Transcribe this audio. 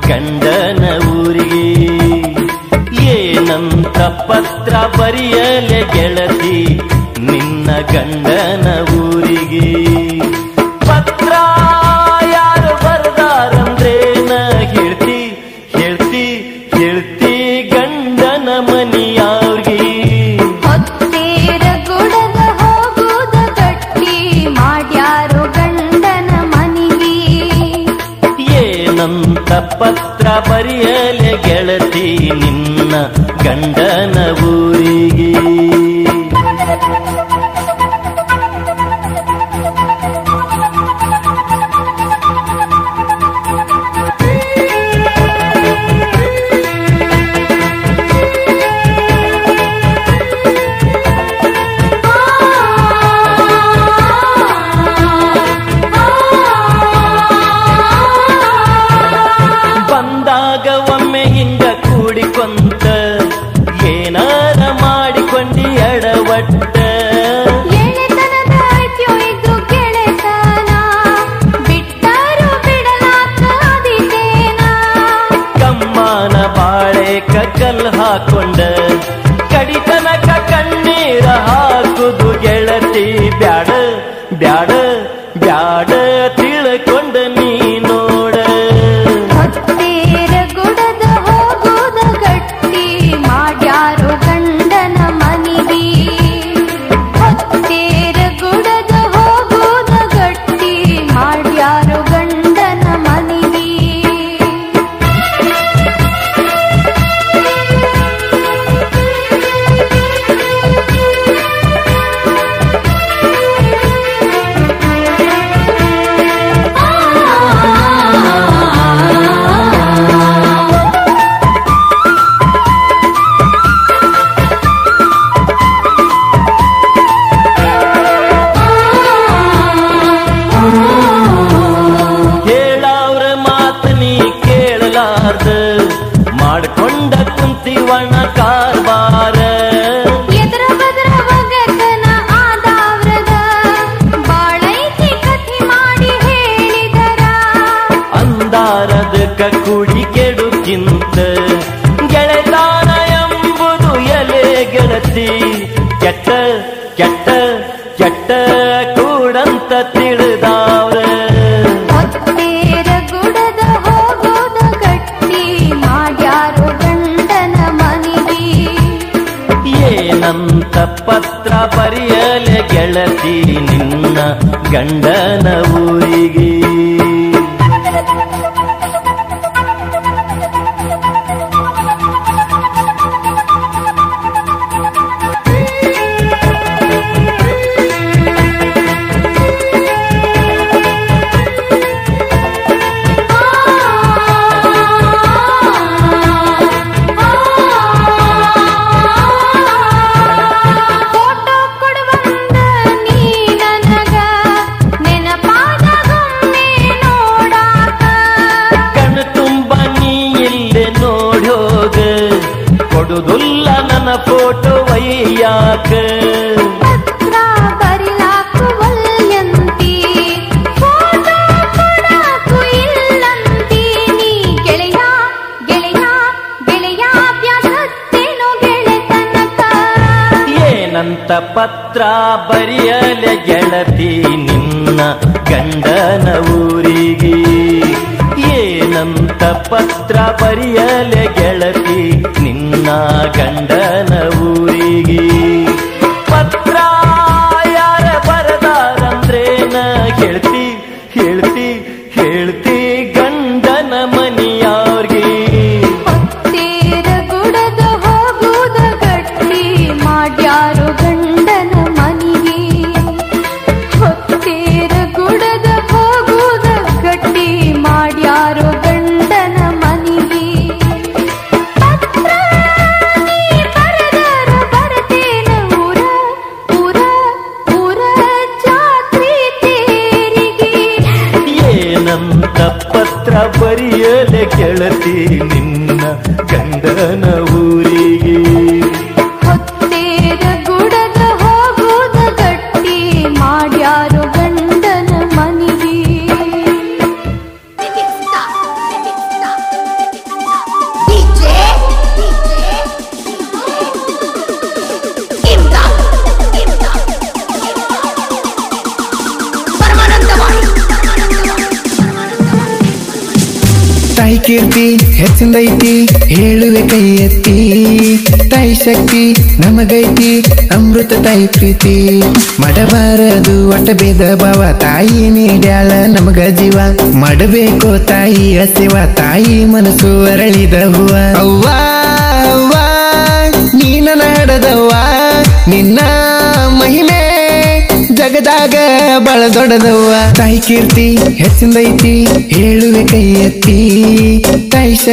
ಗಂಡನ ಊರಿಗೆ ಏನಂತ ಪತ್ರ ಬರೆಯಲೆ ಗೆಳತಿ ನಿನ್ನ ಗಂಡನ ಊರಿಗೆ ಪತ್ರ ಯಾರು ಬರ್ದಾರಂದ್ರೇನ ಹೇಳ್ತಿ ಹೇಳ್ತಿ ಹೇಳ್ತಿ ಗಂಡನ ಮನಿಯವ್ರಿಗೆ ಹೊತ್ತೇರ ಗುಡದ ಹೋಗುದ ಗಟ್ಟಿ ಮಾಡ್ಯಾರು ಗಂಡನ ಮನಿಗೆ ಏನಂತ ಪತ್ರ ಬರೆಯಲೆ ಗೆಳತಿ ನಿನ್ನ ಗಂಡನ ಊರಿಗೆ ಬಂದಾಗ ಒಮ್ಮೆ ಹಿಂಗ ಕೂಡಿಕೊಂತ ಏನಾರ ಮಾಡಿಕೊಂಡಿ ಎಡವಟ್ಟ ಎಳೆತನದ ಐತ್ಯೋ ಇದು ಗೆಳೆತನ ಬಿಟ್ಟರು ಬಿಡಲಾಕ ಆದೀತೇನ ಕಮ್ಮನ ಬಾಳೆ ಕಲ್ ಹಾಕೊಂಡ ಕಡಿತನಕ ಕಣ್ಣೀರ ಹಾಕುದು ಗೆಳತಿ ಬ್ಯಾಡ ಬ್ಯಾಡ ಬ್ಯಾಡ ತಿಳ್ಕೊಂಡ ನೀ ನೋಡ ಹೊತ್ತೇರ ಗುಡದ ಹೋಗುದ ಗಟ್ಟಿ ಮಾಡ್ಯಾರು ಗಂಡನ ಮನಿಗೆ ಹೊತ್ತೇರ ಗುಡದ ಹೋಗುದ ಗಟ್ಟಿ ಮಾಡ್ಯಾರು ಗಂಡನ ಮನಿಗೆ ಹೇಳವ್ರ ಮಾತು ನೀ ಕೇಳಲಾರ್ದ ಮಾಡ್ಕೊಂಡ ಕುಂತಿವಣ ಕಾರ್ಬಾರ ಎದ್ರ ಬದ್ರ ಒಗತನ ಆದಾವ್ರದ ಬಾಳೈತಿ ಕಥೆ ಮಾಡಿ ಹೇಳಿದರ ಅಂದಾರದಕ್ಕ ಕುಡಿ ಕೆಡುಕಿಂತ ಗೆಳೆದಾನ ಎಂಬುದು ಎಲೆ ಗೆಳತಿ ಕೆಟ್ಟ ಕೆಟ್ಟ ಕೆಟ್ಟ ಕೂಡಂತ ತಿಳಿದಾವ್ರ ಹೊತ್ತೇರ ಗುಡದ ಹೋಗೋದ ಗಟ್ಟಿ ಮಾಡ್ಯಾರು ಗಂಡನ ಮನಿಗೆ ಏನಂತ ಪತ್ರ ಬರೆಯಲೆ ಗೆಳತಿ ನಿನ್ನ ಗಂಡನ ಊರಿಗೆ ಫೋಟೋ ಕೊಡುವಂದ ನೀ ನನಗ ನೆನಪಾದಗೊಮ್ಮೆ ನೋಡಾಕ ಕಣ್ಣು ತುಂಬ ನೀ ಇಲ್ಲದೆ ನೋಡಿ ಹೋಗ ಕೊಡುದಿಲ್ಲ ನನ್ನ ಫೋಟೋ ವೈಯಾಕ ಪತ್ರ ಬರಿಲಾಕು ಒಲ್ಯಂತಿ ಫೋಟೋ ಕೊಡಾಕು ಇಲ್ಲಂತಿ ನೀ ಗೆಳೆಯ ಗೆಳೆಯ ಗೆಳೆಯ ಬ್ಯಾಸತ್ತೇನೋ ಗೆಳೆತನಕ ಏನಂತ ಪತ್ರ ಬರೆಯಲೆ ಗೆಳತಿ ನಿನ್ನ ಗಂಡನ ಊರಿಗೆ ಏನಂತ ಪತ್ರ ಬರೆಯಲೆ ಗೆಳತಿ ನಿನ್ನ ಗಂಡನ ಊರಿಗೆ ಪತ್ರ ಯಾರ ಬರದಾರಂದ್ರೇನ ಹೇಳ್ತಿ ಹೇಳ್ತಿ ಹೇಳ್ತಿ ಗಂಡನ ಮನಿಯವ್ರಿಗೆ ಹೊತ್ತೇರ ಗುಡದ ಹೋಗುದ ಗಟ್ಟಿ ಮಾಡ್ಯಾರು ಗಂಡನ ಮನಿಗೆ ಹೊತ್ತೇರ ಗುಡದ ಹೋಗುದ ಗಟ್ಟಿ ಮಾಡ್ಯಾರು ಗಂಡನ ಮನಿಗೆ ಪತ್ರ ನೀ ಬರೆದರ ಬರತೇನ ಊರ ಊರ ಊರ ಜಾತ್ರೆ ತೇರಿಗೆ ಏನಂತ ಪತ್ರ ಬರೆಯಲೆ ಗೆಳತಿ ನಿನ್ನ ಗಂಡನ ಊರಿಗೆ ಹೊತ್ತೇರ ಗುಡದ ಹೋಗುದ ಗಟ್ಟಿ ಮಾಡ್ಯಾರು ಗಂಡನ ಮನಿಗೆ ತಾಯಿ ಕೀರ್ತಿ ಹೆಚ್ಚಿಂದೈತಿ ಹೇಳುವೆ ಕೈ ಎತ್ತಿ ತಾಯಿ ಶಕ್ತಿ ನಮಗೈತಿ ಅಮೃತ ತಾಯಿ ಪ್ರೀತಿ ಮಾಡಬಾರದು ಒಟ್ಟ ಭೇದ ಭಾವ ತಾಯಿ ನೀಡ್ಯಾಳ ನಮಗ ಜೀವ ಮಾಡಬೇಕು ತಾಯಿ ಹಸಿವ ತಾಯಿ ಮನಸ್ಸು ಅರಳಿದ ಹೂವ ಅವ್ವ ಅವ್ವ ನೀನ ನಾಡದವ್ವ ನಿನ್ನ ಮಹಿಮೆ ಜಗದಾಗ ಬಳ ದೊಡ್ಡದವ್ವ ತಾಯಿ ಕೀರ್ತಿ ಹೆಚ್ಚಿಂದೈತಿ ಹೇಳುವೆ ಕೈ ಎತ್ತಿ ತಾಯಿ